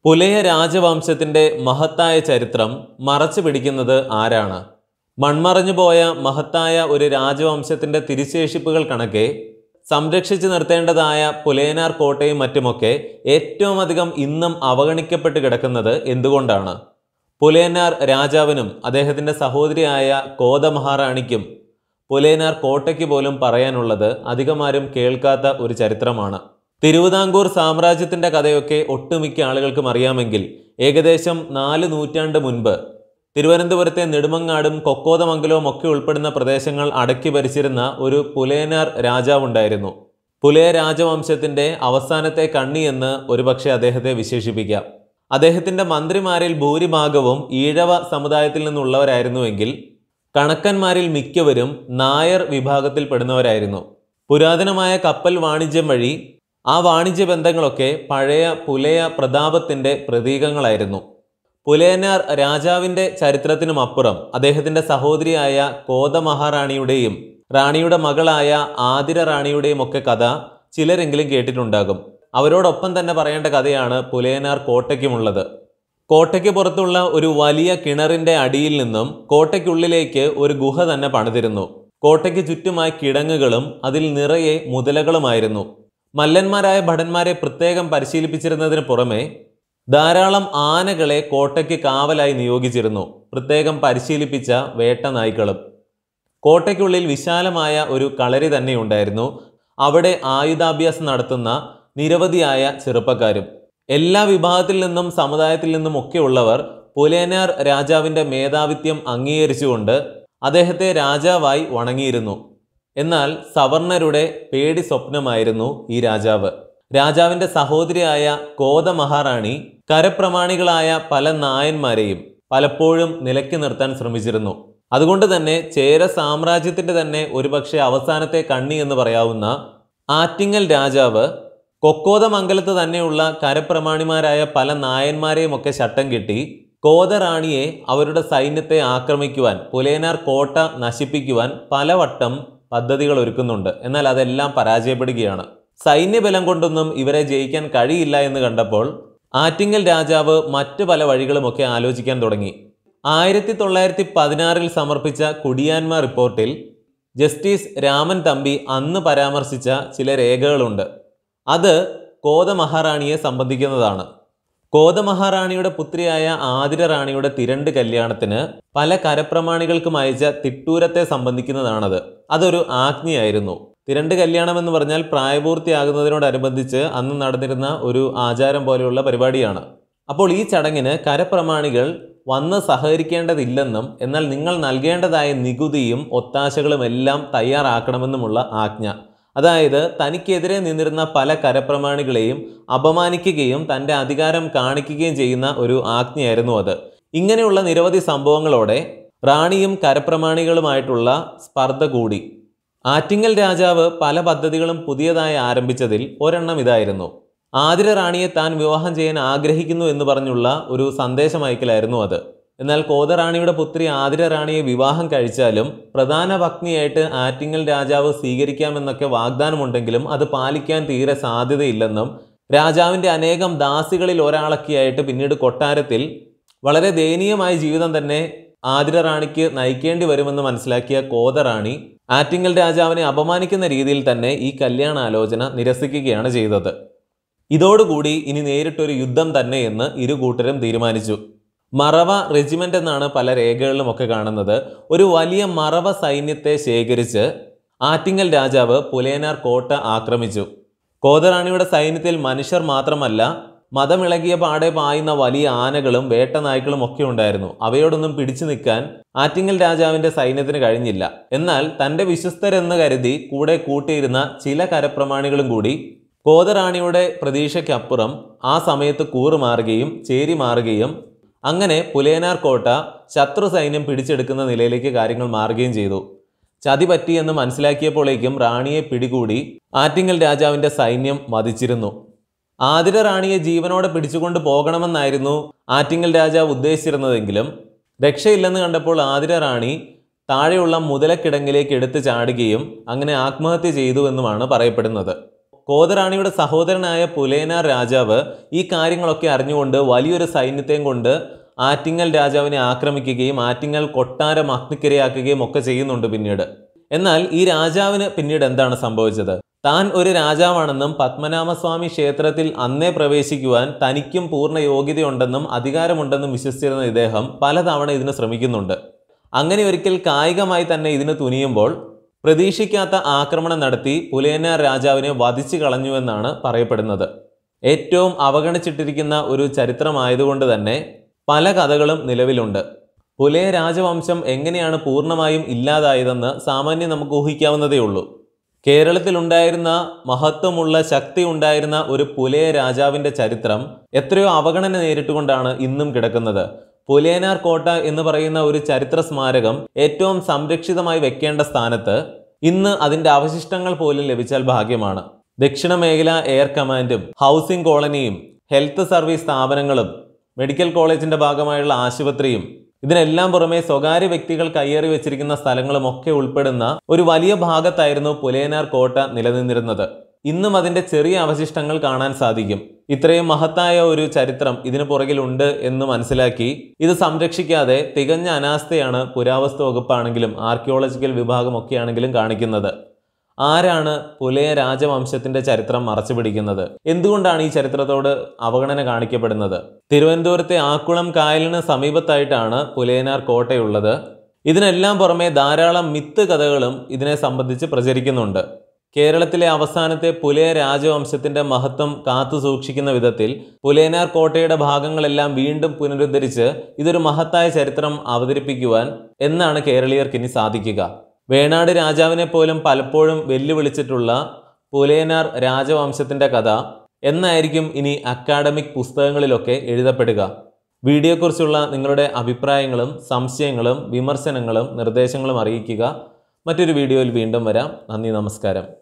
പുലയ രാജവംശത്തിന്റെ മഹത്തായ ചരിത്രം മറച്ചു പിടിക്കുന്നത് ആരാണ് മൺമറഞ്ഞു പോയ മഹത്തായ ഒരു രാജവംശത്തിന്റെ തിരിശേഷിപ്പുകൾ കണക്കെ സംരക്ഷിച്ചു നിർത്തേണ്ടതായ പുലയനാർ കോട്ടയും മറ്റുമൊക്കെ ഏറ്റവും അധികം ഇന്നും അവഗണിക്കപ്പെട്ട് കിടക്കുന്നത് എന്തുകൊണ്ടാണ് പുലയനാർ രാജാവിനും അദ്ദേഹത്തിന്റെ സഹോദരിയായ കോത മഹാറാണിക്കും പുലയനാർ കോട്ടയ്ക്ക് പോലും പറയാനുള്ളത് അധികമാരും കേൾക്കാത്ത ഒരു ചരിത്രമാണ് തിരുവിതാംകൂർ സാമ്രാജ്യത്തിന്റെ കഥയൊക്കെ ഒട്ടുമിക്ക ആളുകൾക്കും അറിയാമെങ്കിൽ ഏകദേശം നാല് നൂറ്റാണ്ട് മുൻപ് തിരുവനന്തപുരത്തെ നെടുമങ്ങാടും കൊക്കോതമംഗലവും ഒക്കെ ഉൾപ്പെടുന്ന പ്രദേശങ്ങൾ അടക്കി ഭരിച്ചിരുന്ന ഒരു പുലയനാർ രാജാവുണ്ടായിരുന്നു പുലയ രാജവംശത്തിന്റെ അവസാനത്തെ കണ്ണി എന്ന് ഒരുപക്ഷെ അദ്ദേഹത്തെ വിശേഷിപ്പിക്കാം അദ്ദേഹത്തിന്റെ മന്ത്രിമാരിൽ ഭൂരിഭാഗവും ഈഴവ സമുദായത്തിൽ നിന്നുള്ളവരായിരുന്നുവെങ്കിൽ കണക്കന്മാരിൽ മിക്കവരും നായർ വിഭാഗത്തിൽപ്പെടുന്നവരായിരുന്നു പുരാതനമായ കപ്പൽ വാണിജ്യം വഴി ആ വാണിജ്യ ബന്ധങ്ങളൊക്കെ പഴയ പുലയ പ്രതാപത്തിന്റെ പ്രതീകങ്ങളായിരുന്നു പുലയനാർ രാജാവിന്റെ ചരിത്രത്തിനും അപ്പുറം അദ്ദേഹത്തിന്റെ സഹോദരിയായ കോത മഹാറാണിയുടെയും റാണിയുടെ മകളായ ആതിര റാണിയുടെയും ഒക്കെ കഥ ചിലരെങ്കിലും കേട്ടിട്ടുണ്ടാകും അവരോടൊപ്പം തന്നെ പറയേണ്ട കഥയാണ് പുലയനാർ കോട്ടയ്ക്കുമുള്ളത് കോട്ടയ്ക്ക് പുറത്തുള്ള ഒരു വലിയ കിണറിന്റെ അടിയിൽ നിന്നും കോട്ടയ്ക്കുള്ളിലേക്ക് ഒരു ഗുഹ തന്നെ പണിതിരുന്നു കോട്ടയ്ക്ക് ചുറ്റുമായി കിടങ്ങുകളും അതിൽ നിറയെ മുതലകളുമായിരുന്നു മല്ലന്മാരായ ഭടന്മാരെ പ്രത്യേകം പരിശീലിപ്പിച്ചിരുന്നതിന് പുറമെ ധാരാളം ആനകളെ കോട്ടയ്ക്ക് കാവലായി നിയോഗിച്ചിരുന്നു പ്രത്യേകം പരിശീലിപ്പിച്ച വേട്ട നായ്ക്കളും കോട്ടയ്ക്കുള്ളിൽ വിശാലമായ ഒരു കളരി തന്നെ ഉണ്ടായിരുന്നു അവിടെ ആയുധാഭ്യാസം നടത്തുന്ന നിരവധിയായ ചെറുപ്പക്കാരും എല്ലാ വിഭാഗത്തിൽ നിന്നും സമുദായത്തിൽ നിന്നും ഒക്കെ ഉള്ളവർ പുലേനാർ രാജാവിന്റെ മേധാവിത്യം അംഗീകരിച്ചുകൊണ്ട് അദ്ദേഹത്തെ രാജാവായി വണങ്ങിയിരുന്നു എന്നാൽ സവർണരുടെ പേടി സ്വപ്നമായിരുന്നു ഈ രാജാവ് രാജാവിന്റെ സഹോദരിയായ കോത മഹാറാണി കരപ്രമാണികളായ പല നായന്മാരെയും പലപ്പോഴും നിലയ്ക്ക് നിർത്താൻ ശ്രമിച്ചിരുന്നു അതുകൊണ്ട് തന്നെ ചേര സാമ്രാജ്യത്തിന്റെ തന്നെ ഒരുപക്ഷെ അവസാനത്തെ കണ്ണി എന്ന് പറയാവുന്ന ആറ്റിങ്ങൽ രാജാവ് കൊക്കോതമംഗലത്ത് തന്നെയുള്ള കരപ്രമാണിമാരായ പല നായന്മാരെയും ഒക്കെ ശട്ടം കെട്ടി കോതറാണിയെ അവരുടെ സൈന്യത്തെ ആക്രമിക്കുവാൻ പുലേനാർ കോട്ട നശിപ്പിക്കുവാൻ പലവട്ടം പദ്ധതികൾ ഒരുക്കുന്നുണ്ട് എന്നാൽ അതെല്ലാം പരാജയപ്പെടുകയാണ് സൈന്യബലം കൊണ്ടൊന്നും ഇവരെ ജയിക്കാൻ കഴിയില്ല എന്ന് കണ്ടപ്പോൾ ആറ്റിങ്ങൽ രാജാവ് മറ്റു പല വഴികളുമൊക്കെ ആലോചിക്കാൻ തുടങ്ങി ആയിരത്തി തൊള്ളായിരത്തി പതിനാറിൽ സമർപ്പിച്ച കുടിയാന്മ റിപ്പോർട്ടിൽ ജസ്റ്റിസ് രാമൻ തമ്പി അന്ന് പരാമർശിച്ച ചില രേഖകളുണ്ട് അത് കോത മഹാറാണിയെ സംബന്ധിക്കുന്നതാണ് കോത മഹാറാണിയുടെ പുത്രിയായ ആതിര റാണിയുടെ തിരണ്ട് കല്യാണത്തിന് പല കരപ്രമാണികൾക്കും അയച്ച തിട്ടൂരത്തെ സംബന്ധിക്കുന്നതാണത് അതൊരു ആജ്ഞയായിരുന്നു തിരണ്ട് കല്യാണം എന്ന് പറഞ്ഞാൽ പ്രായപൂർത്തിയാകുന്നതിനോടനുബന്ധിച്ച് അന്ന് നടന്നിരുന്ന ഒരു ആചാരം പോലെയുള്ള പരിപാടിയാണ് അപ്പോൾ ഈ ചടങ്ങിന് കരപ്രമാണികൾ വന്ന് സഹകരിക്കേണ്ടതില്ലെന്നും എന്നാൽ നിങ്ങൾ നൽകേണ്ടതായ നികുതിയും ഒത്താശകളും എല്ലാം തയ്യാറാക്കണമെന്നുമുള്ള ആജ്ഞ അതായത് തനിക്കെതിരെ നിന്നിരുന്ന പല കരപ്രമാണികളെയും അപമാനിക്കുകയും തൻ്റെ അധികാരം കാണിക്കുകയും ചെയ്യുന്ന ഒരു ആജ്ഞയായിരുന്നു അത് ഇങ്ങനെയുള്ള നിരവധി സംഭവങ്ങളോടെ റാണിയും കരപ്രമാണികളുമായിട്ടുള്ള സ്പർദ്ധ കൂടി ആറ്റിങ്ങൽ രാജാവ് പല പദ്ധതികളും പുതിയതായി ആരംഭിച്ചതിൽ ഒരെണ്ണം ഇതായിരുന്നു ആതിര റാണിയെ താൻ വിവാഹം ചെയ്യാൻ ആഗ്രഹിക്കുന്നു എന്ന് പറഞ്ഞുള്ള ഒരു സന്ദേശം അയക്കലായിരുന്നു അത് എന്നാൽ കോതറാണിയുടെ പുത്രി ആതിര റാണിയെ വിവാഹം കഴിച്ചാലും പ്രധാന പത്നിയായിട്ട് ആറ്റിങ്ങൽ രാജാവ് സ്വീകരിക്കാമെന്നൊക്കെ വാഗ്ദാനമുണ്ടെങ്കിലും അത് പാലിക്കാൻ തീരെ സാധ്യതയില്ലെന്നും രാജാവിൻ്റെ അനേകം ദാസികളിൽ ഒരാളൊക്കെയായിട്ട് പിന്നീട് കൊട്ടാരത്തിൽ വളരെ ദയനീയമായ ജീവിതം തന്നെ ആതിര റാണിക്ക് നയിക്കേണ്ടി വരുമെന്ന് മനസ്സിലാക്കിയ കോതറാണി ആറ്റിങ്ങൽ രാജാവിനെ അപമാനിക്കുന്ന രീതിയിൽ തന്നെ ഈ കല്യാണാലോചന നിരസിക്കുകയാണ് ചെയ്തത് ഇതോടുകൂടി ഇനി നേരിട്ടൊരു യുദ്ധം തന്നെ എന്ന് ഇരു കൂട്ടരും തീരുമാനിച്ചു മറവ റെജിമെന്റ് എന്നാണ് പല രേഖകളിലും ഒക്കെ കാണുന്നത് ഒരു വലിയ മറവ സൈന്യത്തെ ശേഖരിച്ച് ആറ്റിങ്ങൽ രാജാവ് പുലേനാർ കോട്ട ആക്രമിച്ചു കോതറാണിയുടെ സൈന്യത്തിൽ മനുഷ്യർ മാത്രമല്ല മതമിളകിയ പാടെ പായുന്ന വലിയ ആനകളും വേട്ടനായ്ക്കളും ഒക്കെ ഉണ്ടായിരുന്നു അവയോടൊന്നും പിടിച്ചു നിൽക്കാൻ ആറ്റിങ്ങൽ രാജാവിന്റെ സൈന്യത്തിന് കഴിഞ്ഞില്ല എന്നാൽ തന്റെ വിശ്വസ്തരെന്ന് കരുതി കൂടെ കൂട്ടിയിരുന്ന ചില കരപ്രമാണികളും കൂടി കോതറാണിയുടെ പ്രതീക്ഷയ്ക്കപ്പുറം ആ സമയത്ത് കൂറുമാറുകയും ചേരി മാറുകയും അങ്ങനെ പുലേനാർ കോട്ട ശത്രു സൈന്യം പിടിച്ചെടുക്കുന്ന നിലയിലേക്ക് കാര്യങ്ങൾ മാറുകയും ചെയ്തു ചതി പറ്റിയെന്ന് മനസ്സിലാക്കിയപ്പോഴേക്കും റാണിയെ പിടികൂടി ആറ്റിങ്ങൽ രാജാവിന്റെ സൈന്യം വധിച്ചിരുന്നു ആതിര റാണിയെ ജീവനോടെ പിടിച്ചുകൊണ്ട് പോകണമെന്നായിരുന്നു ആറ്റിങ്ങൽ രാജാവ് ഉദ്ദേശിച്ചിരുന്നതെങ്കിലും രക്ഷയില്ലെന്ന് കണ്ടപ്പോൾ ആതിര റാണി താഴെയുള്ള മുതലക്കിടങ്ങിലേക്ക് എടുത്തു ചാടുകയും അങ്ങനെ ആത്മഹത്യ ചെയ്തു എന്നുമാണ് പറയപ്പെടുന്നത് കോതറാണിയുടെ സഹോദരനായ പുലേനാർ രാജാവ് ഈ കാര്യങ്ങളൊക്കെ അറിഞ്ഞുകൊണ്ട് വലിയൊരു സൈന്യത്തെയും കൊണ്ട് ആറ്റിങ്ങൽ രാജാവിനെ ആക്രമിക്കുകയും ആറ്റിങ്ങൽ കൊട്ടാരം അഗ്നിക്കിരയാക്കുകയും ഒക്കെ ചെയ്യുന്നുണ്ട് പിന്നീട് എന്നാൽ ഈ രാജാവിന് പിന്നീട് എന്താണ് സംഭവിച്ചത് താൻ ഒരു രാജാവാണെന്നും പത്മനാഭസ്വാമി ക്ഷേത്രത്തിൽ അന്നേ പ്രവേശിക്കുവാൻ തനിക്കും പൂർണ്ണ യോഗ്യതയുണ്ടെന്നും അധികാരമുണ്ടെന്നും വിശ്വസിച്ചിരുന്ന ഇദ്ദേഹം പലതവണ ഇതിന് ശ്രമിക്കുന്നുണ്ട് അങ്ങനെ ഒരിക്കൽ കായികമായി തന്നെ ഇതിന് തുനിയുമ്പോൾ പ്രതീക്ഷിക്കാത്ത ആക്രമണം നടത്തി പുലേനാർ രാജാവിനെ വധിച്ചു കളഞ്ഞുവെന്നാണ് പറയപ്പെടുന്നത് ഏറ്റവും അവഗണിച്ചിട്ടിരിക്കുന്ന ഒരു ചരിത്രമായതുകൊണ്ട് തന്നെ പല കഥകളും നിലവിലുണ്ട് പുലയ രാജവംശം എങ്ങനെയാണ് പൂർണ്ണമായും ഇല്ലാതായതെന്ന് സാമാന്യം നമുക്ക് ഊഹിക്കാവുന്നതേ ഉള്ളൂ കേരളത്തിലുണ്ടായിരുന്ന മഹത്വമുള്ള ശക്തി ഉണ്ടായിരുന്ന ഒരു പുലയ രാജാവിൻ്റെ ചരിത്രം എത്രയോ അവഗണന നേരിട്ടുകൊണ്ടാണ് ഇന്നും കിടക്കുന്നത് പുലേനാർ കോട്ട എന്ന് പറയുന്ന ഒരു ചരിത്ര സ്മാരകം ഏറ്റവും സംരക്ഷിതമായി വെക്കേണ്ട സ്ഥാനത്ത് ഇന്ന് അതിൻ്റെ അവശിഷ്ടങ്ങൾ പോലും ലഭിച്ചാൽ ഭാഗ്യമാണ് ദക്ഷിണ മേഖല എയർ കമാൻഡും ഹൗസിംഗ് കോളനിയും ഹെൽത്ത് സർവീസ് സ്ഥാപനങ്ങളും മെഡിക്കൽ കോളേജിന്റെ ഭാഗമായുള്ള ആശുപത്രിയും ഇതിനെല്ലാം പുറമെ സ്വകാര്യ വ്യക്തികൾ കയ്യേറി വെച്ചിരിക്കുന്ന സ്ഥലങ്ങളും ഒക്കെ ഉൾപ്പെടുന്ന ഒരു വലിയ ഭാഗത്തായിരുന്നു പുലേനാർ കോട്ട നിലനിന്നിരുന്നത് ഇന്നും അതിന്റെ ചെറിയ അവശിഷ്ടങ്ങൾ കാണാൻ സാധിക്കും ഇത്രയും മഹത്തായ ഒരു ചരിത്രം ഇതിനു പുറകിലുണ്ട് എന്ന് മനസ്സിലാക്കി ഇത് സംരക്ഷിക്കാതെ തികഞ്ഞ അനാസ്ഥയാണ് പുരാവസ്തു വകുപ്പാണെങ്കിലും ആർക്കിയോളജിക്കൽ വിഭാഗമൊക്കെ ആണെങ്കിലും കാണിക്കുന്നത് ആരാണ് പുലയ രാജവംശത്തിന്റെ ചരിത്രം മറച്ചു പിടിക്കുന്നത് എന്തുകൊണ്ടാണ് ഈ ചരിത്രത്തോട് അവഗണന കാണിക്കപ്പെടുന്നത് തിരുവനന്തപുരത്തെ ആക്കുളം കായലിന് സമീപത്തായിട്ടാണ് പുലയനാർ കോട്ടയുള്ളത് ഇതിനെല്ലാം പുറമെ ധാരാളം മിത്ത് കഥകളും ഇതിനെ സംബന്ധിച്ച് പ്രചരിക്കുന്നുണ്ട് കേരളത്തിലെ അവസാനത്തെ പുലയ രാജവംശത്തിന്റെ മഹത്വം കാത്തു സൂക്ഷിക്കുന്ന വിധത്തിൽ പുലയനാർ കോട്ടയുടെ ഭാഗങ്ങളെല്ലാം വീണ്ടും പുനരുദ്ധരിച്ച് ഇതൊരു മഹത്തായ ചരിത്രം അവതരിപ്പിക്കുവാൻ എന്നാണ് കേരളീയർക്ക് ഇനി സാധിക്കുക വേണാട് രാജാവിനെ പോലും പലപ്പോഴും വെല്ലുവിളിച്ചിട്ടുള്ള പുലയനാർ രാജവംശത്തിന്റെ കഥ എന്നായിരിക്കും ഇനി അക്കാഡമിക് പുസ്തകങ്ങളിലൊക്കെ എഴുതപ്പെടുക വീഡിയോയെക്കുറിച്ചുള്ള നിങ്ങളുടെ അഭിപ്രായങ്ങളും സംശയങ്ങളും വിമർശനങ്ങളും നിർദ്ദേശങ്ങളും അറിയിക്കുക മറ്റൊരു വീഡിയോയിൽ വീണ്ടും വരാം നന്ദി നമസ്കാരം